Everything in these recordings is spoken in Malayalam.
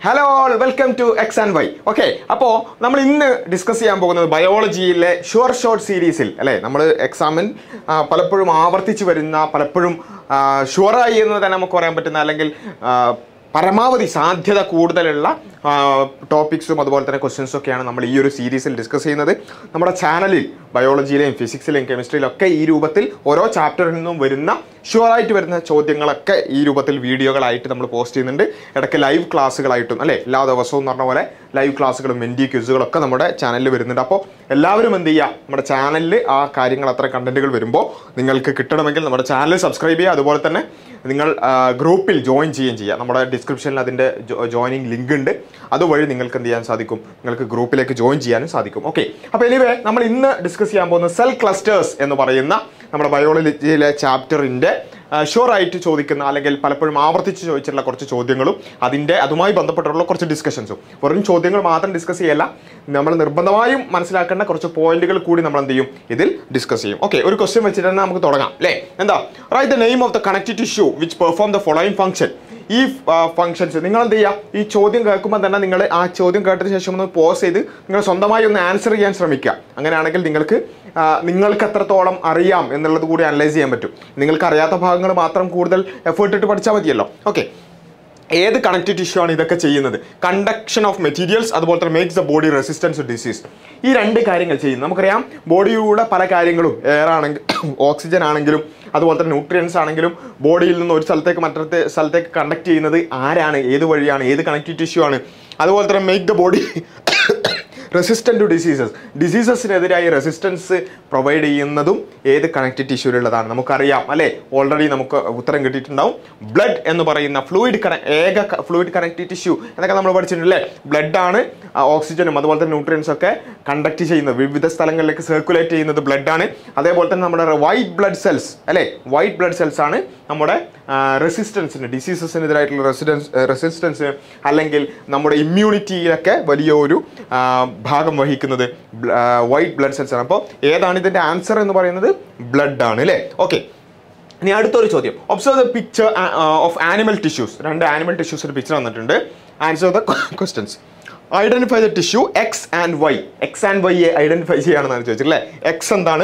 hello all welcome to X and Y okay അപ്പോൾ നമ്മൾ ഇന്ന് ഡിസ്കസ് ചെയ്യാൻ പോകുന്നത് ബയോളജിയിലെ ഷുവർ ഷോർട്ട് സീരീസിൽ അല്ലേ നമ്മൾ എക്സാമിൻ പലപ്പോഴും ആവർത്തിച്ച് വരുന്ന പലപ്പോഴും ഷുവറായി എന്ന് തന്നെ നമുക്ക് പറയാൻ പറ്റുന്ന അല്ലെങ്കിൽ ആ, പരമാവധി സാധ്യത കൂടുതലുള്ള ടോപ്പിക്സും അതുപോലെ തന്നെ ക്വസ്റ്റ്യൻസും ഒക്കെയാണ് നമ്മൾ ഈ ഒരു സീരീസിൽ ഡിസ്കസ് ചെയ്യുന്നത് നമ്മുടെ ചാനലിൽ ബയോളജിയിലെയും ഫിസിക്സിലെയും കെമിസ്ട്രിയിലും ഒക്കെ ഈ രൂപത്തിൽ ഓരോ ചാപ്റ്ററിൽ നിന്നും വരുന്ന ഷുവറായിട്ട് വരുന്ന ചോദ്യങ്ങളൊക്കെ ഈ രൂപത്തിൽ വീഡിയോകളായിട്ട് നമ്മൾ പോസ്റ്റ് ചെയ്യുന്നുണ്ട് ഇടയ്ക്ക് ലൈവ് ക്ലാസ്സുകളായിട്ടും അല്ലേ എല്ലാ ദിവസവും എന്ന് പറഞ്ഞ പോലെ ലൈവ് ക്ലാസ്സുകളും മെൻഡി ക്യൂസുകളൊക്കെ നമ്മുടെ ചാനലിൽ വരുന്നുണ്ട് അപ്പോൾ എല്ലാവരും എന്ത് ചെയ്യുക നമ്മുടെ ചാനലിൽ ആ കാര്യങ്ങൾ അത്ര കണ്ടന്റുകൾ വരുമ്പോൾ നിങ്ങൾക്ക് കിട്ടണമെങ്കിൽ നമ്മുടെ ചാനൽ സബ്സ്ക്രൈബ് ചെയ്യുക അതുപോലെ തന്നെ നിങ്ങൾ ആ, ഗ്രൂപ്പിൽ ജോയിൻ ചെയ്യുകയും ചെയ്യുക നമ്മുടെ ഡിസ്ക്രിപ്ഷനിൽ അതിൻ്റെ ജോയിനിങ് ലിങ്ക് ഉണ്ട് അതുവഴി നിങ്ങൾക്ക് എന്ത് ചെയ്യാൻ സാധിക്കും നിങ്ങൾക്ക് ഗ്രൂപ്പിലേക്ക് ജോയിൻ ചെയ്യാനും സാധിക്കും ഓക്കെ അപ്പോൾ എനിവേ നമ്മൾ ഇന്ന് ഡിസ്കസ് ചെയ്യാൻ പോകുന്ന സെൽ ക്ലസ്റ്റേഴ്സ് എന്ന് പറയുന്ന നമ്മുടെ ബയോളജിയിലെ ചാപ്റ്ററിൻ്റെ ഷുവർ ആയിട്ട് ചോദിക്കുന്ന അല്ലെങ്കിൽ പലപ്പോഴും ആവർത്തിച്ച് ചോദിച്ചിട്ടുള്ള കുറച്ച് ചോദ്യങ്ങളും അതിൻ്റെ അതുമായി ബന്ധപ്പെട്ടുള്ള കുറച്ച് ഡിസ്കഷൻസും വെറും ചോദ്യങ്ങൾ മാത്രം ഡിസ്കസ് ചെയ്യല്ല നമ്മൾ നിർബന്ധമായും മനസ്സിലാക്കേണ്ട കുറച്ച് പോയിന്റുകൾ കൂടി നമ്മൾ എന്ത് ചെയ്യും ഇതിൽ ഡിസ്കസ് ചെയ്യും ഓക്കെ ഒരു ക്വസ്റ്റ്യൻ വെച്ചിട്ട് തന്നെ നമുക്ക് തുടങ്ങാം അല്ലേ എന്താ write the name of the connected tissue which perform the following function ഈ ഫംഗ്ഷൻസ് നിങ്ങൾ എന്ത് ചെയ്യുക ഈ ചോദ്യം കേൾക്കുമ്പോൾ തന്നെ നിങ്ങൾ ആ ചോദ്യം കേട്ടതിന് ശേഷം ഒന്ന് പോസ് ചെയ്ത് നിങ്ങൾ സ്വന്തമായി ഒന്ന് ആൻസർ ചെയ്യാൻ ശ്രമിക്കുക അങ്ങനെയാണെങ്കിൽ നിങ്ങൾക്ക് ആ, നിങ്ങൾക്ക് എത്രത്തോളം അറിയാം എന്നുള്ളത് കൂടി അനലൈസ് ചെയ്യാൻ പറ്റും നിങ്ങൾക്ക് അറിയാത്ത ഭാഗങ്ങൾ മാത്രം കൂടുതൽ എഫേർട്ട് ഇട്ട് പഠിച്ചാൽ മതിയല്ലോ ഓക്കെ ഏത് കണക്റ്റീവ് ടിഷ്യൂ ആണ് ഇതൊക്കെ ചെയ്യുന്നത് കണ്ടക്ഷൻ ഓഫ് മെറ്റീരിയൽസ് അതുപോലെ തന്നെ makes the body resistance to disease ഈ രണ്ട് കാര്യങ്ങൾ ചെയ്യും നമുക്കറിയാം ബോഡിയിലൂടെ പല കാര്യങ്ങളും എയർ ആണെങ്കിലും ഓക്സിജൻ ആണെങ്കിലും അതുപോലെ തന്നെ ന്യൂട്രിയൻസ് ആണെങ്കിലും ബോഡിയിൽ നിന്ന് ഒരു സ്ഥലത്തേക്ക് മറ്റൊരു സ്ഥലത്തേക്ക് കണ്ടക്ട് ചെയ്യുന്നത് ആരാണ് ഏത് വഴിയാണ് ഏത് കണക്റ്റീവ് ടിഷ്യൂ ആണ് അതുപോലെ തന്നെ make the body resistant to diseases ഡിസീസസിനെതിരായി റെസിസ്റ്റൻസ് പ്രൊവൈഡ് ചെയ്യുന്നതും ഏത് കണക്റ്റീവ് ടിഷ്യൂലുള്ളതാണ് നമുക്കറിയാം അല്ലേ ഓൾറെഡി നമുക്ക് ഉത്തരം കിട്ടിയിട്ടുണ്ടാവും ബ്ലഡ് എന്ന് പറയുന്ന ഫ്ലൂയിഡ് കണ ഏക ഫ്ലൂയിഡ് കണക്റ്റീവ് ടിഷ്യൂ എന്നൊക്കെ നമ്മൾ പഠിച്ചിട്ടുണ്ട് അല്ലേ ബ്ലഡ് ആണ് ഓക്സിജനും അതുപോലെ തന്നെ ന്യൂട്രിയൻസ് ഒക്കെ കണ്ടക്ട് ചെയ്യുന്നത് വിവിധ സ്ഥലങ്ങളിലേക്ക് സർക്കുലേറ്റ് ചെയ്യുന്നത് blood ആണ് അതേപോലെ തന്നെ നമ്മുടെ വൈറ്റ് ബ്ലഡ് സെൽസ് അല്ലേ വൈറ്റ് ബ്ലഡ് സെൽസ് ആണ് നമ്മുടെ റെസിസ്റ്റൻസിന് ഡിസീസസിനെതിരായിട്ടുള്ള റെസിഡൻസ് റെസിസ്റ്റൻസ് അല്ലെങ്കിൽ നമ്മുടെ ഇമ്മ്യൂണിറ്റിയിലൊക്കെ വലിയ ഒരു ആ, ഭാഗം വഹിക്കുന്നത് വൈറ്റ് ബ്ലഡ് സെൽസ് ആണ് അപ്പോൾ ഏതാണ് ഇതിൻ്റെ ആൻസർ എന്ന് പറയുന്നത് ബ്ലഡ് ആണ് അല്ലേ ഓക്കെ ഇനി അടുത്തൊരു ചോദ്യം observe the picture of animal tissues രണ്ട് ആനിമൽ ടിഷ്യൂസിൻ്റെ പിക്ചർ വന്നിട്ടുണ്ട് answer the questions identify the tissue X and Y X and Y identify ചെയ്യാണെന്നാണ് ചോദിച്ചത് അല്ലേ എക്സ് എന്താണ്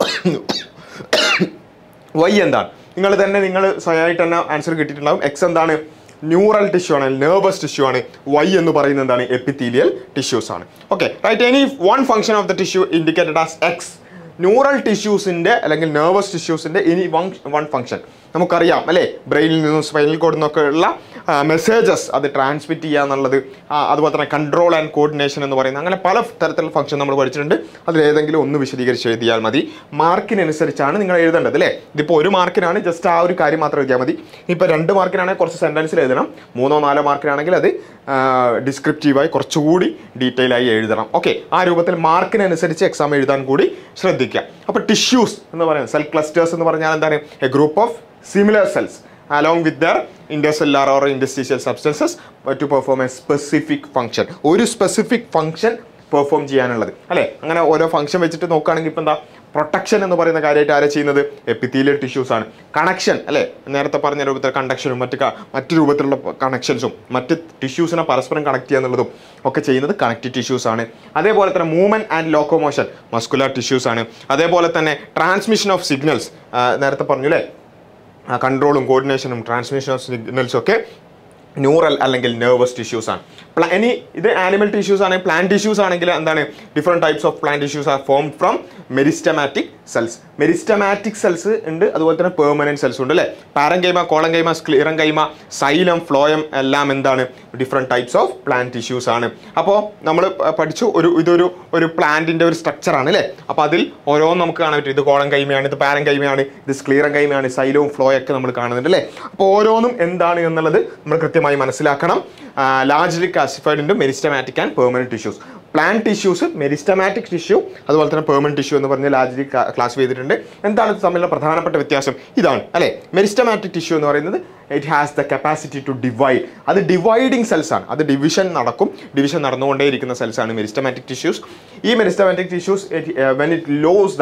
വൈ എന്താണ് നിങ്ങൾ തന്നെ നിങ്ങൾ സ്വയമായിട്ട് തന്നെ ആൻസർ കിട്ടിയിട്ടുണ്ടാവും എക്സ് എന്താണ് ന്യൂറൽ ടിഷ്യൂ ആണ് നെർവസ് ടിഷ്യൂ ആണ് വൈ എന്ന് പറയുന്നത് എന്താണ് എപ്പിത്തീലിയൽ ടിഷ്യൂസ് ആണ് okay right any one function of the tissue indicated as X neural ടിഷ്യൂസിൻ്റെ അല്ലെങ്കിൽ നെർവസ് ടിഷ്യൂസിൻ്റെ ഇനി വൺ വൺ ഫംഗ്ഷൻ നമുക്കറിയാം അല്ലേ ബ്രെയിനിൽ നിന്നും സ്പൈനൽ കോഡിൽ നിന്നൊക്കെ ഉള്ള മെസ്സേജസ് അത് ട്രാൻസ്മിറ്റ് ചെയ്യുക എന്നുള്ളത് ആ, അതുപോലെ തന്നെ കൺട്രോൾ ആൻഡ് കോർഡിനേഷൻ എന്ന് പറയുന്ന അങ്ങനെ പല തരത്തിലുള്ള ഫംഗ്ഷൻ നമ്മൾ പഠിച്ചിട്ടുണ്ട് അതിൽ ഏതെങ്കിലും ഒന്ന് വിശദീകരിച്ച് എഴുതിയാൽ മതി മാർക്കിനനുസരിച്ചാണ് നിങ്ങൾ എഴുതേണ്ടത് അല്ലേ ഇതിപ്പോൾ ഒരു മാർക്കിനാണ് ജസ്റ്റ് ആ ഒരു കാര്യം മാത്രം എഴുതിയാൽ മതി ഇപ്പോൾ രണ്ട് മാർക്കിനാണെങ്കിൽ കുറച്ച് സെൻറ്റൻസിൽ എഴുതണം മൂന്നോ നാലോ മാർക്കിനാണെങ്കിൽ അത് ഡിസ്ക്രിപ്റ്റീവായി കുറച്ചുകൂടി ഡീറ്റെയിൽ ആയി എഴുതണം ഓക്കെ ആ രൂപത്തിൽ മാർക്കിനനുസരിച്ച് എക്സാം എഴുതാൻ കൂടി ശ്രദ്ധിക്കുക അപ്പോൾ ടിഷ്യൂസ് എന്ന് പറയുന്നത് സെൽ ക്ലസ്റ്റേഴ്സ് എന്ന് പറഞ്ഞാൽ എന്താണ് a group of similar cells along with their intercellular or interstitial substances uh, to perform a specific function ഒരു സ്പെസിഫിക് ഫംഗ്ഷൻ പെർഫോം ചെയ്യാനുള്ളത് അല്ലേ അങ്ങനെ ഓരോ ഫംഗ്ഷൻ വെച്ചിട്ട് നോക്കുകയാണെങ്കിൽ ഇപ്പം എന്താ പ്രൊട്ടക്ഷൻ എന്ന് പറയുന്ന കാര്യമായിട്ട് ആരാ ചെയ്യുന്നത് എപ്പിത്തീലിയൽ ടിഷ്യൂസ് ആണ് കണക്ഷൻ അല്ലേ നേരത്തെ പറഞ്ഞ രൂപത്തിൽ കണ്ടക്ഷനും മറ്റ് ക- മറ്റ് രൂപത്തിലുള്ള കണക്ഷൻസും മറ്റ് ടിഷ്യൂസിനെ പരസ്പരം കണക്ട് ചെയ്യുക എന്നുള്ളതും ഒക്കെ ചെയ്യുന്നത് കണക്റ്റീവ് ടിഷ്യൂസ് ആണ് അതേപോലെ തന്നെ movement and locomotion muscular tissues ആണ് അതേപോലെ തന്നെ ട്രാൻസ്മിഷൻ ഓഫ് സിഗ്നൽസ് നേരത്തെ പറഞ്ഞു അല്ലേ കൺട്രോളും കോർഡിനേഷനും ട്രാൻസ്മിഷൻ ഓഫ് സിഗ്നൽസും ഒക്കെ ന്യൂറൽ അല്ലെങ്കിൽ നെർവസ് ടിഷ്യൂസ് ആണ് പ്ല- ഇനി ഇത് ആനിമൽ ടിഷ്യൂസ് ആണെങ്കിൽ പ്ലാന്റ് ടിഷ്യൂസ് ആണെങ്കിൽ എന്താണ് different types of plant tissues are form from meristematic cells meristematic cells ഉണ്ട് അതുപോലെ തന്നെ പെർമനൻറ്റ് സെൽസ് ഉണ്ട് അല്ലേ പാരങ്കൈമ കോളങ്കൈമ സ്ക്ലീറൻ കൈമ സൈലം ഫ്ലോയം എല്ലാം എന്താണ് different types of plant tissues ആണ് അപ്പോൾ നമ്മൾ പഠിച്ചു ഒരു ഇതൊരു ഒരു പ്ലാന്റിൻ്റെ ഒരു സ്ട്രക്ചറാണ് അല്ലേ അപ്പോൾ അതിൽ ഓരോന്നും നമുക്ക് കാണാൻ പറ്റും ഇത് കോളം കൈമയാണ് ഇത് പാരൻ കൈമയാണ് ഇത് സ്ക്ലീറൻ കൈമയാണ് സൈലവും ഫ്ലോയൊക്കെ നമ്മൾ കാണുന്നുണ്ട് അല്ലേ അപ്പോൾ ഓരോന്നും എന്താണ് എന്നുള്ളത് നമ്മൾ കൃത്യമായി മനസ്സിലാക്കണം ലാർജ്ലി ക്ലാസിഫൈഡ് ഉണ്ട് meristematic and permanent tissues plant tissues meristematic tissue അതുപോലെ തന്നെ പെർമനൻറ്റ് ടിഷ്യൂ എന്ന് പറഞ്ഞ് ലാർജ്ലി ക്ലാസ് ചെയ്തിട്ടുണ്ട് എന്താണ് ഇത് തമ്മിലുള്ള പ്രധാനപ്പെട്ട വ്യത്യാസം ഇതാണ് അല്ലേ മെരിസ്റ്റമാറ്റിക് ടിഷ്യൂ എന്ന് പറയുന്നത് it has the capacity to divide അത് ഡിവൈഡിങ് സെൽസ് ആണ് അത് ഡിവിഷൻ നടക്കും ഡിവിഷൻ നടന്നുകൊണ്ടേയിരിക്കുന്ന സെൽസ് ആണ് മെരിസ്റ്റമാറ്റിക് ടിഷ്യൂസ് ഈ meristematic tissues when it loses the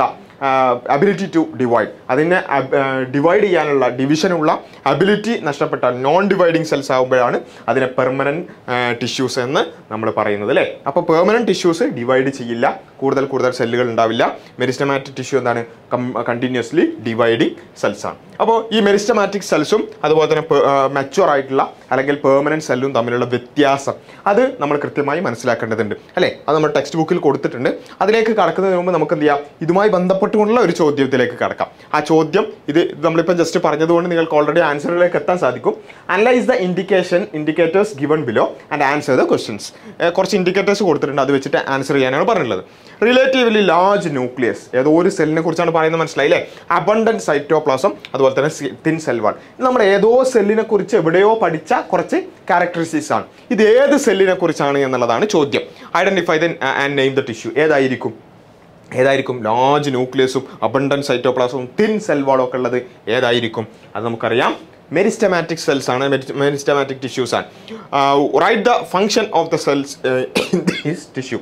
ability to divide അതിനെ ഡിവൈഡ് ചെയ്യാനുള്ള ഡിവിഷനുള്ള അബിലിറ്റി നഷ്ടപ്പെട്ടാൽ നോൺ ഡിവൈഡിങ് സെൽസ് ആകുമ്പോഴാണ് അതിനെ പെർമനൻറ്റ് ടിഷ്യൂസ് എന്ന് നമ്മൾ പറയുന്നത് അല്ലേ അപ്പോൾ പെർമനൻറ്റ് ടിഷ്യൂസ് ഡിവൈഡ് ചെയ്യില്ല കൂടുതൽ കൂടുതൽ സെല്ലുകൾ ഉണ്ടാവില്ല മെരിസ്റ്റമാറ്റിക് ടിഷ്യൂ എന്താണ് കണ്ടിന്യൂസ്ലി ഡിവൈഡിങ് സെൽസ് ആണ് അപ്പോൾ ഈ മെരിസ്റ്റമാറ്റിക് സെൽസും അതുപോലെ തന്നെ മെച്ചുവർ ആയിട്ടുള്ള അല്ലെങ്കിൽ പെർമനൻറ്റ് സെല്ലും തമ്മിലുള്ള വ്യത്യാസം അത് നമ്മൾ കൃത്യമായി മനസ്സിലാക്കേണ്ടതുണ്ട് അല്ലേ അത് നമ്മൾ ടെക്സ്റ്റ് ബുക്കിൽ കൊടുത്തിട്ടുണ്ട് അതിലേക്ക് കടക്കുന്നതിന് മുമ്പ് നമുക്ക് എന്ത് ചെയ്യാം ഇതുമായി ബന്ധപ്പെട്ടുകൊണ്ടുള്ള ഒരു ചോദ്യത്തിലേക്ക് കടക്കാം ആ ചോദ്യം ഇത് ഇത് നമ്മളിപ്പോൾ ജസ്റ്റ് പറഞ്ഞതുകൊണ്ട് നിങ്ങൾക്ക് ഓൾറെഡി ആൻസറിലേക്ക് എത്താൻ സാധിക്കും analyse the indication indicators given below and answer the questions കുറച്ച് ഇൻഡിക്കേറ്റേഴ്സ് കൊടുത്തിട്ടുണ്ട് അത് വെച്ചിട്ട് ആൻസർ ചെയ്യാനാണ് പറഞ്ഞിട്ടുള്ളത് റിലേറ്റീവ്ലി ലാർജ് ന്യൂക്ലിയസ് ഏതോ ഒരു സെല്ലിനെ കുറിച്ചാണ് പറയുന്നത് മനസ്സിലായില്ലേ അബണ്ടന്റ് സൈറ്റോപ്ലാസം അതുപോലെ തന്നെ തിൻ സെൽ വാൾ നമ്മൾ ഏതോ സെല്ലിനെ കുറിച്ച് എവിടെയോ പഠിച്ച കുറച്ച് ക്യാരക്ടറിസ്റ്റിക്സ് ആണ് ഇത് ഏത് സെല്ലിനെ കുറിച്ചാണ് എന്നുള്ളതാണ് ചോദ്യം identify then and name the tissue ഏതായിരിക്കും ഏതായിരിക്കും ലാർജ് ന്യൂക്ലിയസും അബണ്ടന്റ് സൈറ്റോപ്ലാസവും തിൻ സെൽ വാളും ഒക്കെ ഉള്ളത് ഏതായിരിക്കും അത് നമുക്കറിയാം മെരിസ്റ്റമാറ്റിക് സെൽസ് ആണ് മെരിസ്റ്റമാറ്റിക് ടിഷ്യൂസ് ആണ് right the function of the cells in this tissue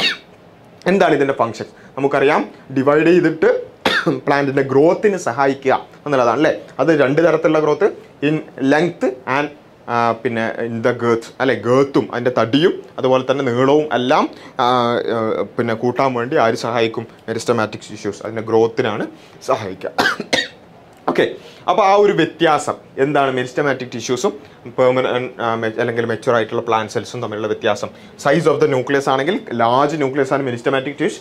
എന്താണ് ഇതിൻ്റെ ഫങ്ഷൻ നമുക്കറിയാം ഡിവൈഡ് ചെയ്തിട്ട് പ്ലാന്റിൻ്റെ ഗ്രോത്തിന് സഹായിക്കുക എന്നുള്ളതാണ് അല്ലേ അത് രണ്ട് തരത്തിലുള്ള ഗ്രോത്ത് ഇൻ ലെങ്ത് ആൻഡ് പിന്നെ ഇൻ ദ ഗേത്ത് അല്ലെ ഗേത്തും അതിൻ്റെ തടിയും അതുപോലെ തന്നെ നീളവും എല്ലാം ആ, ആ, പിന്നെ കൂട്ടാൻ വേണ്ടി ആര് സഹായിക്കും മെരിസ്റ്റമാറ്റിക് ടിഷ്യൂസ് അതിൻ്റെ ഗ്രോത്തിനാണ് സഹായിക്കുക ഓക്കെ അപ്പോൾ ആ ഒരു വ്യത്യാസം എന്താണ് മെരിസ്റ്റമാറ്റിക് ടിഷ്യൂസും പെർമനന്റ് അല്ലെങ്കിൽ മെച്ചുവർ ആയിട്ടുള്ള പ്ലാന്റ് സെൽസും തമ്മിലുള്ള വ്യത്യാസം സൈസ് ഓഫ് ദ ന്യൂക്ലിയസ് ആണെങ്കിൽ ലാർജ് ന്യൂക്ലിയസ് ആണ് മെരിസ്റ്റമാറ്റിക് ടിഷ്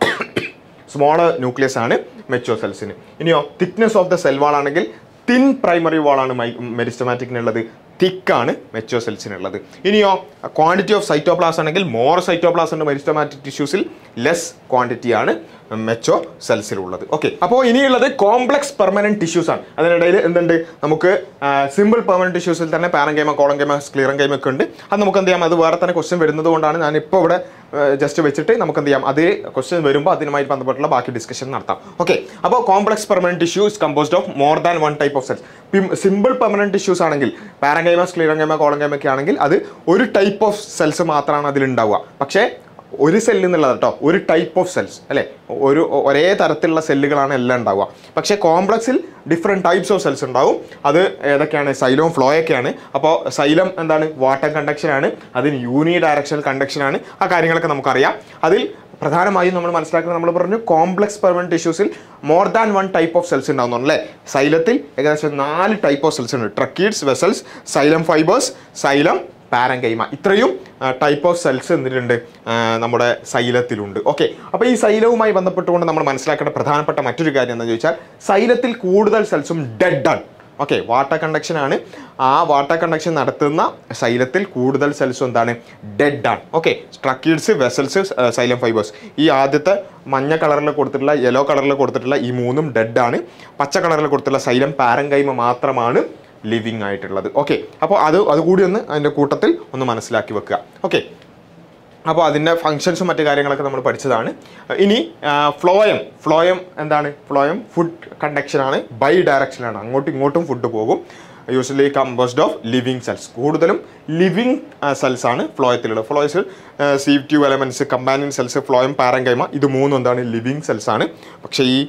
സ്മോൾ ന്യൂക്ലിയസ് ആണ് മെച്ചുവർ സെൽസിന് ഇനിയോ thickness of the cell wall ആണെങ്കിൽ തിൻ പ്രൈമറി വാളാണ് മൈ മെരിസ്റ്റമാറ്റിക്കിനുള്ളത് തിക്കാണ് മെച്ചുവർ സെൽസിനുള്ളത് ഇനിയോ ക്വാണ്ടിറ്റി ഓഫ് സൈറ്റോപ്ലാസ് ആണെങ്കിൽ മോർ സൈറ്റോപ്ലാസ് ഉണ്ട് മെരിസ്റ്റമാറ്റിക് ടിഷ്യൂസിൽ ലെസ് ക്വാണ്ടിറ്റി ആണ് മെച്ചോ സെൽസിലുള്ളത് ഓക്കെ അപ്പോൾ ഇനിയുള്ളത് കോംപ്ലക്സ് പെർമനന്റ് ടിഷ്യൂസ് ആണ് അതിനിടയിൽ എന്തുണ്ട് നമുക്ക് സിമ്പിൾ പെർമനന്റ് ടിഷ്യൂസിൽ തന്നെ പാരങ്കൈമ കോളങ്കൈമ സ്ക്ലീറങ്കൈമ ഒക്കെ ഉണ്ട് അത് നമുക്ക് എന്ത് ചെയ്യാം അത് വേറെ തന്നെ ക്വസ്റ്റ്യൻ വരുന്നത് കൊണ്ടാണ് ഞാൻ ഇപ്പോൾ ഇവിടെ ജസ്റ്റ് വെച്ചിട്ട് നമുക്ക് എന്ത് ചെയ്യാം അതേ ക്വസ്റ്റ്യൻ വരുമ്പോൾ അതിനുമായി ബന്ധപ്പെട്ടുള്ള ബാക്കി ഡിസ്കഷൻ നടത്താം ഓക്കെ അപ്പോൾ complex permanent tissue is composed of more than one type of cells simple permanent tissues ആണെങ്കിൽ പാരങ്കൈമ സ്ക്ലീറങ്കൈമ കോളങ്കൈമ ഒക്കെ ആണെങ്കിൽ അത് ഒരു ടൈപ്പ് ഓഫ് സെൽസ് മാത്രമാണ് അതിലുണ്ടാവുക പക്ഷേ ഒരു സെല്ല് എന്നുള്ളത് കേട്ടോ ഒരു ടൈപ്പ് ഓഫ് സെൽസ് അല്ലേ ഒരു ഒരേ തരത്തിലുള്ള സെല്ലുകളാണ് എല്ലാം ഉണ്ടാവുക പക്ഷേ കോംപ്ലക്സിൽ ഡിഫറെൻറ്റ് ടൈപ്സ് ഓഫ് സെൽസ് ഉണ്ടാവും അത് ഏതൊക്കെയാണ് സൈലവും ഫ്ലോയൊക്കെയാണ് അപ്പോൾ സൈലം എന്താണ് വാട്ടർ കണ്ടക്ഷൻ ആണ് അതിന് യൂണി ഡയറക്ഷണൽ കണ്ടക്ഷൻ ആണ് ആ കാര്യങ്ങളൊക്കെ നമുക്കറിയാം അതിൽ പ്രധാനമായും നമ്മൾ മനസ്സിലാക്കുന്നത് നമ്മൾ പറഞ്ഞു കോംപ്ലക്സ് പെർമനന്റ് ടിഷ്യൂസിൽ more than one type of cells ഉണ്ടാവുന്നു അല്ലേ സൈലത്തിൽ ഏകദേശം നാല് ടൈപ്പ് ഓഫ് സെൽസ് ഉണ്ട് tracheids vessels xylem fibres xylem parenchyma ഇത്രയും ടൈപ്പ് ഓഫ് സെൽസ് എന്തിലുണ്ട് ആ, നമ്മുടെ സൈലത്തിലുണ്ട് ഓക്കെ അപ്പോൾ ഈ സൈലവുമായി ബന്ധപ്പെട്ടുകൊണ്ട് നമ്മൾ മനസ്സിലാക്കേണ്ട പ്രധാനപ്പെട്ട മറ്റൊരു കാര്യം എന്താണെന്ന് ചോദിച്ചാൽ സൈലത്തിൽ കൂടുതൽ സെൽസും ഡെഡ് ആണ് ഓക്കെ വാട്ടർ കണ്ടക്ഷൻ ആണ് ആ വാട്ടർ കണ്ടക്ഷൻ നടത്തുന്ന സൈലത്തിൽ കൂടുതൽ സെൽസും എന്താണ് ഡെഡ് ആണ് okay tracheids vessels xylem fibres ഈ ആദ്യത്തെ മഞ്ഞ കളറിൽ കൊടുത്തിട്ടുള്ള യെല്ലോ കളറിൽ കൊടുത്തിട്ടുള്ള ഈ മൂന്നും ഡെഡ് ആണ് പച്ച കളറിൽ കൊടുത്തിട്ടുള്ള സൈലം പാരങ്കൈമ മാത്രമാണ് ലിവിങ് ആയിട്ടുള്ളത് ഓക്കെ അപ്പോൾ അത് അതുകൂടി ഒന്ന് അതിൻ്റെ കൂട്ടത്തിൽ ഒന്ന് മനസ്സിലാക്കി വെക്കുക ഓക്കെ അപ്പോൾ അതിൻ്റെ ഫങ്ഷൻസും മറ്റു കാര്യങ്ങളൊക്കെ നമ്മൾ പഠിച്ചതാണ് ഇനി ഫ്ലോയം ഫ്ലോയം എന്താണ് ഫ്ലോയം ഫുഡ് കണ്ടക്ഷനാണ് ബൈ ഡയറക്ഷനാണ് അങ്ങോട്ടും ഇങ്ങോട്ടും ഫുഡ് പോകും usually composed of living cells കൂടുതലും ലിവിങ് സെൽസ് ആണ് ഫ്ലോയത്തിലുള്ളത് ഫ്ലോയസിൽ sieve tube elements companion cells phloem parenchyma ഇത് മൂന്നും എന്താണ് ലിവിങ് സെൽസ് ആണ് പക്ഷേ ഈ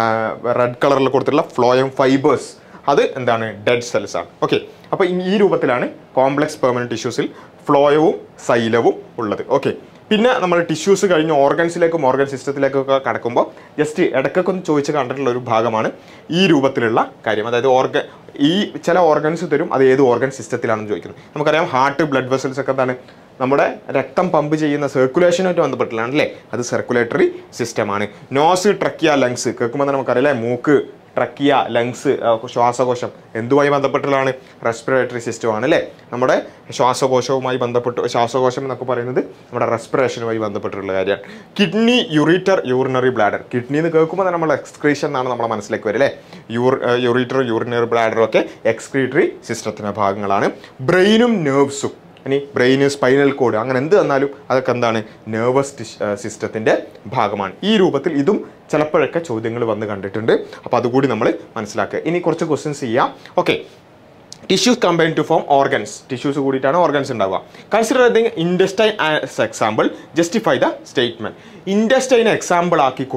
റെഡ് കളറിൽ കൊടുത്തിട്ടുള്ള ഫ്ലോയം ഫൈബേഴ്സ് അത് എന്താണ് ഡെഡ് സെൽസ് ആണ് ഓക്കെ അപ്പോൾ ഈ രൂപത്തിലാണ് കോംപ്ലക്സ് പെർമനന്റ് ടിഷ്യൂസിൽ ഫ്ലോയവും സൈലവും ഉള്ളത് ഓക്കെ പിന്നെ നമ്മൾ ടിഷ്യൂസ് കഴിഞ്ഞ് ഓർഗൻസിലേക്കും ഓർഗൻ സിസ്റ്റത്തിലേക്കൊക്കെ കടക്കുമ്പോൾ ജസ്റ്റ് ഇടയ്ക്കൊക്കെ ഒന്ന് ചോദിച്ച് കണ്ടിട്ടുള്ള ഒരു ഭാഗമാണ് ഈ രൂപത്തിലുള്ള കാര്യം അതായത് ഓർഗൻ ഈ ചില ഓർഗൻസ് തരും അത് ഏത് ഓർഗൻ സിസ്റ്റത്തിലാണെന്ന് ചോദിക്കുന്നത് നമുക്കറിയാം ഹാർട്ട് ബ്ലഡ് വെസൽസ് ഒക്കെ എന്താണ് നമ്മുടെ രക്തം പമ്പ് ചെയ്യുന്ന സർക്കുലേഷനുമായിട്ട് ബന്ധപ്പെട്ടുള്ളതാണ് അല്ലേ അത് സർക്കുലേറ്ററി സിസ്റ്റമാണ് നോസ് ട്രക്കിയ ലങ്സ് കേൾക്കുമ്പോൾ തന്നെ നമുക്കറിയാം അല്ലേ മൂക്ക് ട്രക്കിയ ലങ്സ് ശ്വാസകോശം എന്തുമായി ബന്ധപ്പെട്ടുള്ളതാണ് റെസ്പിറേറ്ററി സിസ്റ്റമാണ് അല്ലേ നമ്മുടെ ശ്വാസകോശവുമായി ബന്ധപ്പെട്ട് ശ്വാസകോശം എന്നൊക്കെ പറയുന്നത് നമ്മുടെ റെസ്പിറേഷനുമായി ബന്ധപ്പെട്ടിട്ടുള്ള കാര്യമാണ് kidney ureter urinary bladder kidney എന്ന് കേൾക്കുമ്പോൾ തന്നെ നമ്മൾ എക്സ്ക്രീഷൻ എന്നാണ് നമ്മളെ മനസ്സിലേക്ക് വരിക അല്ലേ യൂർ യൂറീറ്റർ യൂറിനറി ബ്ലാഡറും ഒക്കെ എക്സ്ക്രീറ്ററി സിസ്റ്റത്തിൻ്റെ ഭാഗങ്ങളാണ് ബ്രെയിനും നെർവ്സും ഇനി ബ്രെയിന് സ്പൈനൽ കോഡ് അങ്ങനെ എന്ത് തന്നാലും അതൊക്കെ എന്താണ് നെർവസ് സിസ്റ്റത്തിൻ്റെ ഭാഗമാണ് ഈ രൂപത്തിൽ ഇതും ചിലപ്പോഴൊക്കെ ചോദ്യങ്ങൾ വന്ന് കണ്ടിട്ടുണ്ട് അപ്പോൾ അതുകൂടി നമ്മൾ മനസ്സിലാക്കുക ഇനി കുറച്ച് ക്വസ്റ്റ്യൻസ് ചെയ്യാം okay tissues combine to form organs tissues കൂടിയിട്ടാണ് ഓർഗൻസ് ഉണ്ടാവുക consider the intestine as example justify the statement intestine example ആക്കിക്കൊണ്ട്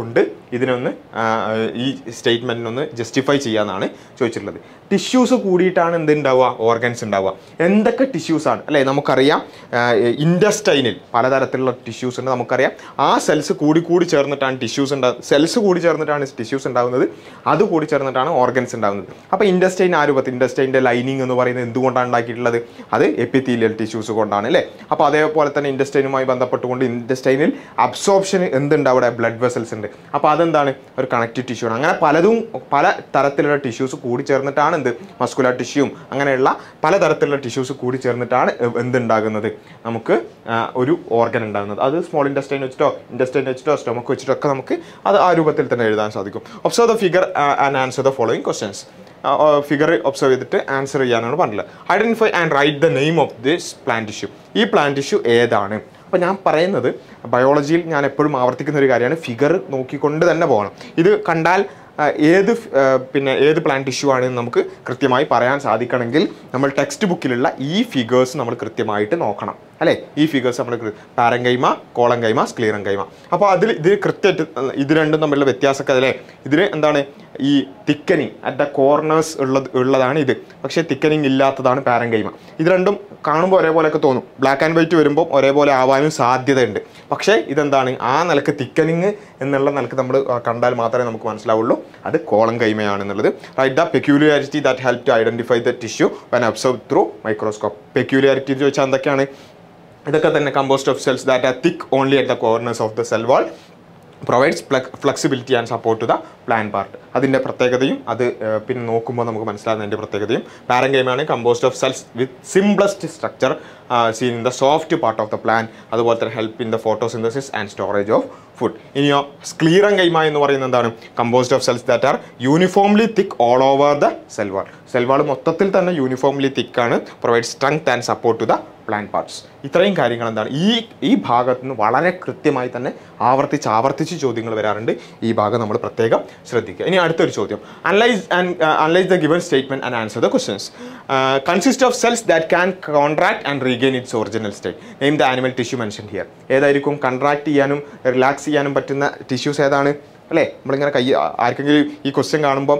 ഇതിനൊന്ന് ആ, ഈ സ്റ്റേറ്റ്മെൻറ്റിനൊന്ന് ജസ്റ്റിഫൈ ചെയ്യാന്നാണ് ചോദിച്ചിട്ടുള്ളത് ടിഷ്യൂസ് കൂടിയിട്ടാണ് എന്ത് ഉണ്ടാവുക ഓർഗൻസ് ഉണ്ടാവുക എന്തൊക്കെ ടിഷ്യൂസ് ആണ് അല്ലേ നമുക്കറിയാം ഇൻഡസ്റ്റൈനിൽ പലതരത്തിലുള്ള ടിഷ്യൂസ് ഉണ്ട് നമുക്കറിയാം ആ സെൽസ് കൂടി കൂടി ചേർന്നിട്ടാണ് ടിഷ്യൂസ് ഉണ്ടാകുന്നത് സെൽസ് കൂടി ചേർന്നിട്ടാണ് ടിഷ്യൂസ് ഉണ്ടാകുന്നത് അത് കൂടി ചേർന്നിട്ടാണ് ഓർഗൻസ് ഉണ്ടാകുന്നത് അപ്പോൾ ഇൻഡസ്റ്റൈൻ ആ രൂപത്തിൽ ഇൻഡസ്റ്റൈൻ്റെ ലൈനിങ് എന്ന് പറയുന്നത് എന്തുകൊണ്ടാണ് ഉണ്ടാക്കിയിട്ടുള്ളത് അത് എപ്പിത്തീലിയൽ ടിഷ്യൂസ് കൊണ്ടാണ് അല്ലേ അപ്പോൾ അതേപോലെ തന്നെ ഇൻഡസ്റ്റൈനുമായി ബന്ധപ്പെട്ടുകൊണ്ട് ഇൻഡസ്റ്റൈനിൽ അബ്സോർപ്ഷൻ എന്തുണ്ട് അവിടെ ബ്ലഡ് വെസൽസ് ഉണ്ട് അപ്പോൾ അതെന്താണ് ഒരു കണക്റ്റീവ് ടിഷ്യൂ ആണ് അങ്ങനെ പലതും പല തരത്തിലുള്ള ടിഷ്യൂസ് കൂടി ചേർന്നിട്ടാണ് എന്ത് മസ്കുലർ ടിഷ്യൂവും അങ്ങനെയുള്ള പലതരത്തിലുള്ള ടിഷ്യൂസ് കൂടി ചേർന്നിട്ടാണ് എന്തുണ്ടാകുന്നത് നമുക്ക് ആ, ഒരു ഓർഗൻ ഉണ്ടാകുന്നത് അത് സ്മോൾ ഇൻഡസ്റ്റൈൻ വെച്ചിട്ടോ ഇൻഡസ്റ്റൈൻ വെച്ചിട്ടോ സ്റ്റൊമക്ക് വെച്ചിട്ടോ ഒക്കെ നമുക്ക് അത് ആ രൂപത്തിൽ തന്നെ എഴുതാൻ സാധിക്കും observe the figure and answer the following questions figure observe ചെയ്തിട്ട് ആൻസർ ചെയ്യാനാണ് പറഞ്ഞത് identify and write the name of this plant tissue ഈ പ്ലാൻ ടിഷ്യൂ ഏതാണ് അപ്പോൾ ഞാൻ പറയുന്നത് ബയോളജിയിൽ ഞാൻ എപ്പോഴും ആവർത്തിക്കുന്ന ഒരു കാര്യമാണ് ഫിഗർ നോക്കിക്കൊണ്ട് തന്നെ പോകണം ഇത് കണ്ടാൽ ആ, ഏത് ഫ്- ആ, പിന്നെ ഏത് പ്ലാൻ ടിഷ്യൂ ആണെന്ന് നമുക്ക് കൃത്യമായി പറയാൻ സാധിക്കണമെങ്കിൽ നമ്മൾ ടെക്സ്റ്റ് ബുക്കിലുള്ള ഈ ഫിഗേഴ്സ് നമ്മൾ കൃത്യമായിട്ട് നോക്കണം അല്ലേ ഈ ഫിഗേഴ്സ് നമ്മൾ പാരങ്കൈമ കോളങ്കൈമ സ്ക്ലീറങ്കൈമ അപ്പോൾ അതിൽ ഇത് കൃത്യമായിട്ട് ഇത് രണ്ടും തമ്മിലുള്ള വ്യത്യാസമൊക്കെ അല്ലേ ഇതിന് എന്താണ് ഈ തിക്കനിങ് അറ്റ് ദ കോർണേഴ്സ് ഉള്ളത് ഉള്ളതാണ് ഇത് പക്ഷേ തിക്കനിങ് ഇല്ലാത്തതാണ് പാരങ്കൈമ ഇത് രണ്ടും കാണുമ്പോൾ ഒരേപോലെയൊക്കെ തോന്നും ബ്ലാക്ക് ആൻഡ് വൈറ്റ് വരുമ്പോൾ ഒരേപോലെ ആവാനും സാധ്യതയുണ്ട് പക്ഷേ ഇതെന്താണ് ആ നിലക്ക് തിക്കനിങ് എന്നുള്ള നിലക്ക് നമ്മൾ കണ്ടാൽ മാത്രമേ നമുക്ക് മനസ്സിലാവുള്ളൂ അത് കോളം കൈമയാണെന്നുള്ളത് right the peculiarity that help to identify the tissue when observe through microscope peculiarity എന്ന് ചോദിച്ചാൽ എന്തൊക്കെയാണ് ഇതൊക്കെ തന്നെ composed of cells that are thick only at the corners of the cell wall provides flexibility and support to the plant part അതിൻ്റെ പ്രത്യേകതയും അത് ഏഹ്, പിന്നെ നോക്കുമ്പോൾ നമുക്ക് മനസ്സിലാകുന്നതിൻ്റെ പ്രത്യേകതയും പാരങ്കൈമാണ് composed of cells with simplest structure seen in the soft part of the plan അതുപോലെ തന്നെ help in the photosynthesis and storage of food ഇനിയോ സ്ക്ലീറൻ കൈമ എന്ന് പറയുന്നത് എന്താണ് composed of cells that are uniformly thick all over the cell wall cell wall മൊത്തത്തിൽ തന്നെ യൂണിഫോംലി തിക്കാണ് provide strength and support to the plant parts ഇത്രയും കാര്യങ്ങൾ എന്താണ് ഈ ഈ ഭാഗത്ത് നിന്ന് വളരെ കൃത്യമായി തന്നെ ആവർത്തിച്ച് ആവർത്തിച്ച് ചോദ്യങ്ങൾ വരാറുണ്ട് ഈ ഭാഗം നമ്മൾ പ്രത്യേകം ശ്രദ്ധിക്കുക ഇനി അടുത്തൊരു ചോദ്യം analyse and analyse the given statement and answer the questions consist of cells that can contract and regain its original state name the animal tissue mention here ഏതായിരിക്കും കൺട്രാക്ട് ചെയ്യാനും റിലാക്സ് ചെയ്യാനും പറ്റുന്ന ടിഷ്യൂസ് ഏതാണ് അല്ലേ നമ്മളിങ്ങനെ കൈ ആർക്കെങ്കിലും ഈ ക്വസ്റ്റ്യൻ കാണുമ്പോൾ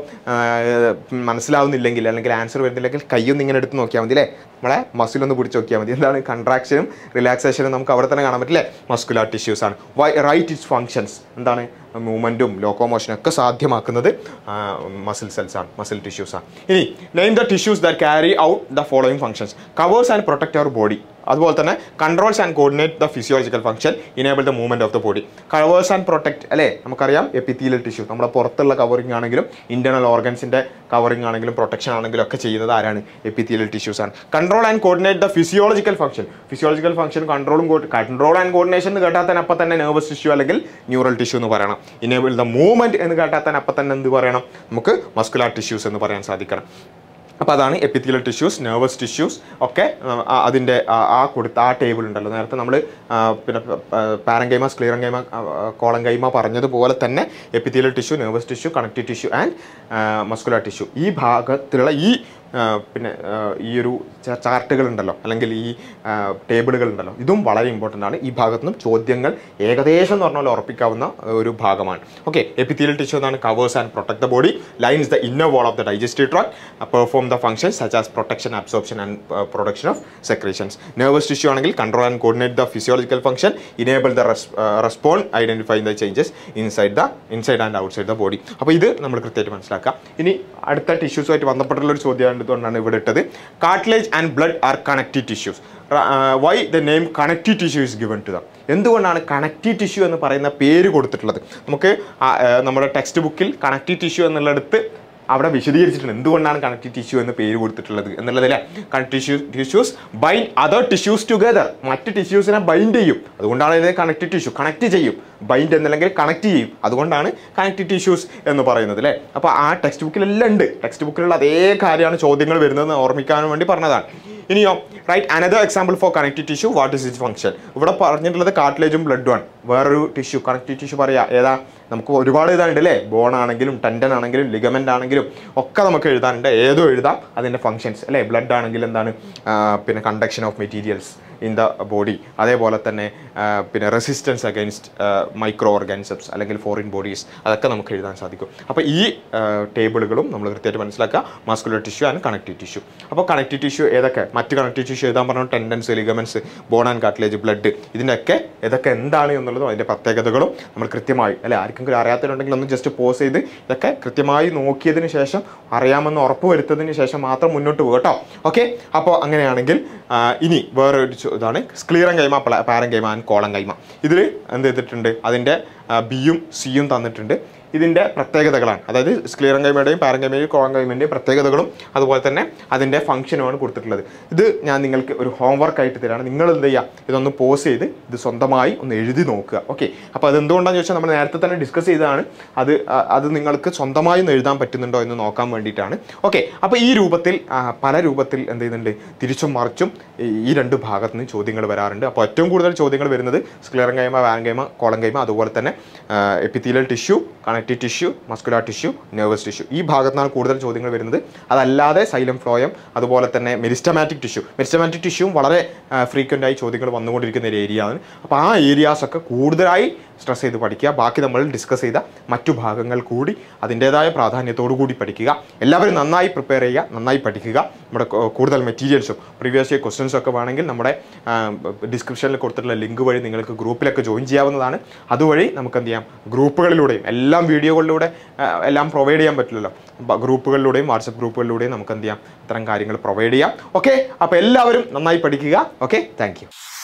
മനസ്സിലാവുന്നില്ലെങ്കിൽ അല്ലെങ്കിൽ ആൻസർ വരുന്നില്ലെങ്കിൽ കൈയൊന്ന് ഇങ്ങനെ എടുത്ത് നോക്കിയാൽ മതി അല്ലേ നമ്മളെ മസിലൊന്ന് പിടിച്ച് നോക്കിയാൽ മതി എന്താണ് കൺട്രാക്ഷനും റിലാക്സേഷനും നമുക്ക് അവിടെ തന്നെ കാണാൻ പറ്റില്ലേ മസ്കുലാർ ടിഷ്യൂസ് ആണ് വൈ റൈറ്റ് ഇറ്റ്സ് ഫങ്ഷൻസ് എന്താണ് മൂവ്മെൻറ്റും ലോക്കോമോഷനും ഒക്കെ സാധ്യമാക്കുന്നത് മസിൽ സെൽസ് ആണ് മസിൽ ടിഷ്യൂസ് ആണ് ഇനി name the tissues that carry out the following functions covers and protect our body അതുപോലെ തന്നെ controls and coordinate the physiological function enable the movement of the body covers and protect അല്ലേ നമുക്കറിയാം എപ്പിത്തീലിയൽ ടിഷ്യൂ നമ്മുടെ പുറത്തുള്ള കവറിംഗ് ആണെങ്കിലും ഇന്റേണൽ ഓർഗൻസിന്റെ കവറിംഗ് ആണെങ്കിലും പ്രൊട്ടക്ഷൻ ആണെങ്കിലും ഒക്കെ ചെയ്യുന്നത് ആരാണ് എപ്പിത്തീലിയൽ ടിഷ്യൂസ് ആണ് control and coordinate the physiological function physiological function കൺട്രോളും കൺട്രോൾ ആൻഡ് കോർഡിനേഷൻ എന്ന് കേട്ടാൽ തന്നെ അപ്പം തന്നെ നെർവസ് ടിഷ്യൂ അല്ലെങ്കിൽ ന്യൂറൽ ടിഷ്യൂ എന്ന് പറയണം ഇനേബിൾ ദ മൂവ്മെന്റ് എന്ന് കേട്ടാൽ തന്നെ അപ്പം തന്നെ എന്ത് പറയണം നമുക്ക് മസ്കുലാർ ടിഷ്യൂസ് എന്ന് പറയാൻ സാധിക്കണം അപ്പോൾ അതാണ് എപ്പിത്തീലിയൽ ടിഷ്യൂസ് നെർവസ് ടിഷ്യൂസ് ഒക്കെ ആ, അതിൻ്റെ ആ- ആ കൊടുത്ത ആ ടേബിൾ ഉണ്ടല്ലോ നേരത്തെ നമ്മൾ പിന്നെ പാരങ്കൈമ സ്ക്ലീറങ്കൈമ കോളങ്കൈമ പറഞ്ഞതുപോലെ തന്നെ epithelial tissue nervous tissue connective tissue and muscular tissue ഈ ഭാഗത്തിലുള്ള ഈ ആ, പിന്നെ ആ, ഈ ഒരു ച- ചാർട്ടുകൾ ഉണ്ടല്ലോ അല്ലെങ്കിൽ ഈ ആ, ടേബിളുകൾ ഉണ്ടല്ലോ ഇതും വളരെ ഇമ്പോർട്ടൻ്റ് ആണ് ഈ ഭാഗത്തു നിന്നും ചോദ്യങ്ങൾ ഏകദേശം എന്ന് പറഞ്ഞാൽ ഉറപ്പിക്കാവുന്ന ഒരു ഭാഗമാണ് ഓക്കെ എപ്പിത്തീലിയൽ ടിഷ്യൂ എന്നാണ് covers and protect the body lines the inner wall of the digestive tract perform the function such as protection absorption and production of secretions nervous tissue ആണെങ്കിൽ control and coordinate the physiological function enable the respond identify the changes inside the inside and outside the body അപ്പോൾ ഇത് നമ്മൾ കൃത്യമായിട്ട് മനസ്സിലാക്കാം ഇനി അടുത്ത ടിഷ്യൂസുമായിട്ട് ബന്ധപ്പെട്ടുള്ള ഒരു ചോദ്യം കൊണ്ടാണ് ഇവിടെ ഇട്ടത് cartilage and blood are connective tissues why the name connective tissue is given to them എന്തുകൊണ്ടാണ് കണക്റ്റീവ് ടിഷ്യൂ എന്ന് പറയുന്ന പേര് കൊടുത്തിട്ടുള്ളത് നമുക്ക് ആ, ആ, നമ്മുടെ ടെക്സ്റ്റ് ബുക്കിൽ കണക്റ്റീവ് ടിഷ്യൂ എന്നുള്ളിടത്ത് അവിടെ വിശദീകരിച്ചിട്ടുണ്ട് എന്തുകൊണ്ടാണ് കണക്റ്റീവ് ടിഷ്യൂ എന്ന് പേര് കൊടുത്തിട്ടുള്ളത് എന്നുള്ളതിലെ connective tissue tissues bind other tissues together മറ്റ് ടിഷ്യൂസിനെ ബൈൻഡ് ചെയ്യും അതുകൊണ്ടാണ് ഇതിനെ കണക്റ്റീവ് ടിഷ്യൂ കണക്ട് ചെയ്യും ബൈൻഡ് എന്നല്ലെങ്കിൽ കണക്ട് ചെയ്യും അതുകൊണ്ടാണ് കണക്റ്റീവ് ടിഷ്യൂസ് എന്ന് പറയുന്നത് അല്ലേ അപ്പോൾ ആ ടെക്സ്റ്റ് ബുക്കിലെല്ലാം ഉണ്ട് ടെക്സ്റ്റ് ബുക്കിലുള്ള അതേ കാര്യമാണ് ചോദ്യങ്ങൾ വരുന്നതെന്ന് ഓർമ്മിക്കാൻ വേണ്ടി പറഞ്ഞതാണ് ഇനിയോ right another example for connective tissue what is it function ഇവിടെ പറഞ്ഞിട്ടുള്ളത് കാർട്ടിലേജും ബ്ലഡും ആണ് വേറൊരു ടിഷ്യൂ കണക്റ്റീവ് ടിഷ്യൂ പറയാ ഏതാ നമുക്ക് ഒരുപാട് എഴുതാനുണ്ട് അല്ലേ ബോൺ ആണെങ്കിലും ടെൻഡൻ ആണെങ്കിലും ലിഗമെന്റ് ആണെങ്കിലും ഒക്കെ നമുക്ക് എഴുതാനുണ്ട് ഏതോ എഴുതാം അതിൻ്റെ ഫങ്ഷൻസ് അല്ലേ ബ്ലഡ് ആണെങ്കിൽ എന്താണ് ആ, പിന്നെ conduction of materials in the body അതേപോലെ തന്നെ ആ, പിന്നെ റെസിസ്റ്റൻസ് അഗൈൻസ്റ്റ് മൈക്രോ ഓർഗാനിസംസ് അല്ലെങ്കിൽ ഫോറിൻ ബോഡീസ് അതൊക്കെ നമുക്ക് എഴുതാൻ സാധിക്കും അപ്പോൾ ഈ ആ, ടേബിളുകളും നമ്മൾ കൃത്യമായിട്ട് മനസ്സിലാക്കുക muscular tissue and connective tissue അപ്പോൾ കണക്റ്റീവ് ടിഷ്യൂ ഏതൊക്കെ മറ്റ് കണക്റ്റീവ് ടിഷ്യൂ എഴുതാൻ പറഞ്ഞ tendons ligaments bone and cartilage blood ഇതിൻ്റെയൊക്കെ ഇതൊക്കെ എന്താണ് എന്നുള്ളതും അതിൻ്റെ പ്രത്യേകതകളും നമ്മൾ കൃത്യമായി അല്ലെ ആർക്കെങ്കിലും അറിയാത്തവരുണ്ടെങ്കിൽ ഒന്ന് ജസ്റ്റ് പോസ് ചെയ്ത് ഇതൊക്കെ കൃത്യമായി നോക്കിയതിന് ശേഷം അറിയാമെന്ന് ഉറപ്പ് വരുത്തതിന് ശേഷം മാത്രം മുന്നോട്ട് പോകും കേട്ടോ ഓക്കെ അപ്പോൾ അങ്ങനെയാണെങ്കിൽ ആ, ഇനി വേറെ ഒരു ചോ- ഇതാണ് സ്ക്ലീറൻ കൈമ പാരൻ കൈമ ആൻഡ് കോളം കൈമ ഇതിൽ എന്ത് ചെയ്തിട്ടുണ്ട് അതിൻ്റെ ബിയും സിയും തന്നിട്ടുണ്ട് ഇതിൻ്റെ പ്രത്യേകതകളാണ് അതായത് സ്ക്ലീറൻ കൈമയുടെയും പാരൻ കൈമയുടെയും കോളം കൈമയുടെയും പ്രത്യേകതകളും അതുപോലെ തന്നെ അതിൻ്റെ ഫംഗ്ഷനുമാണ് കൊടുത്തിട്ടുള്ളത് ഇത് ഞാൻ നിങ്ങൾക്ക് ഒരു ഹോംവർക്ക് ആയിട്ട് തരാണ് നിങ്ങൾ എന്ത് ചെയ്യുക ഇതൊന്ന് പോസ് ചെയ്ത് ഇത് സ്വന്തമായി ഒന്ന് എഴുതി നോക്കുക ഓക്കെ അപ്പോൾ അത് എന്തുകൊണ്ടാണെന്ന് ചോദിച്ചാൽ നമ്മൾ നേരത്തെ തന്നെ ഡിസ്കസ് ചെയ്തതാണ് അത് ആ, അത് നിങ്ങൾക്ക് സ്വന്തമായി ഒന്ന് എഴുതാൻ പറ്റുന്നുണ്ടോ എന്ന് നോക്കാൻ വേണ്ടിയിട്ടാണ് ഓക്കെ അപ്പോൾ ഈ രൂപത്തിൽ ആ, പല രൂപത്തിൽ എന്ത് ചെയ്യുന്നുണ്ട് തിരിച്ചും മറിച്ചും ഈ- ഈ രണ്ട് ഭാഗത്ത് നിന്ന് ചോദ്യങ്ങൾ വരാറുണ്ട് അപ്പോൾ ഏറ്റവും കൂടുതൽ ചോദ്യങ്ങൾ വരുന്നത് സ്ക്ലീറൻ കൈമ വാൻ കൈമ കോളം കൈമ അതുപോലെ തന്നെ epithelial tissue connective tissue muscular tissue nervous tissue ഈ ഭാഗത്താണ് കൂടുതൽ ചോദ്യങ്ങൾ വരുന്നത് അതല്ലാതെ സൈലം ഫ്ലോയം അതുപോലെ തന്നെ മെരിസ്റ്റമാറ്റിക് ടിഷ്യൂ മെരിസ്റ്റമാറ്റിക് ടിഷ്യൂവും വളരെ ഫ്രീക്വൻ്റ് ആയി ചോദ്യങ്ങൾ വന്നുകൊണ്ടിരിക്കുന്ന ഒരു ഏരിയ ആണ് അപ്പോൾ ആ ഏരിയാസ് ഒക്കെ കൂടുതലായി സ്ട്രെസ് ചെയ്ത് പഠിക്കുക ബാക്കി നമ്മൾ ഡിസ്കസ് ചെയ്ത മറ്റു ഭാഗങ്ങൾ കൂടി അതിൻ്റേതായ പ്രാധാന്യത്തോടു കൂടി പഠിക്കുക എല്ലാവരും നന്നായി പ്രിപ്പയർ ചെയ്യുക നന്നായി പഠിക്കുക നമ്മുടെ കൂ- കൂടുതൽ മെറ്റീരിയൽസും പ്രീവിയസ് ഇയർ ക്വസ്റ്റ്യൻസും ഒക്കെ വേണമെങ്കിൽ നമ്മുടെ ഡിസ്ക്രിപ്ഷനിൽ കൊടുത്തിട്ടുള്ള ലിങ്ക് വഴി നിങ്ങൾക്ക് ഗ്രൂപ്പിലൊക്കെ ജോയിൻ ചെയ്യാവുന്നതാണ് അതുവഴി നമുക്ക് എന്ത് ചെയ്യാം ഗ്രൂപ്പുകളിലൂടെയും എല്ലാം വീഡിയോകളിലൂടെ ആ, എല്ലാം പ്രൊവൈഡ് ചെയ്യാൻ പറ്റില്ലല്ലോ ബ- ഗ്രൂപ്പുകളിലൂടെയും വാട്സപ്പ് ഗ്രൂപ്പുകളിലൂടെയും നമുക്ക് എന്ത് ചെയ്യാം ഇത്തരം കാര്യങ്ങൾ പ്രൊവൈഡ് ചെയ്യാം ഓക്കെ അപ്പോൾ എല്ലാവരും നന്നായി പഠിക്കുക ഓക്കെ താങ്ക്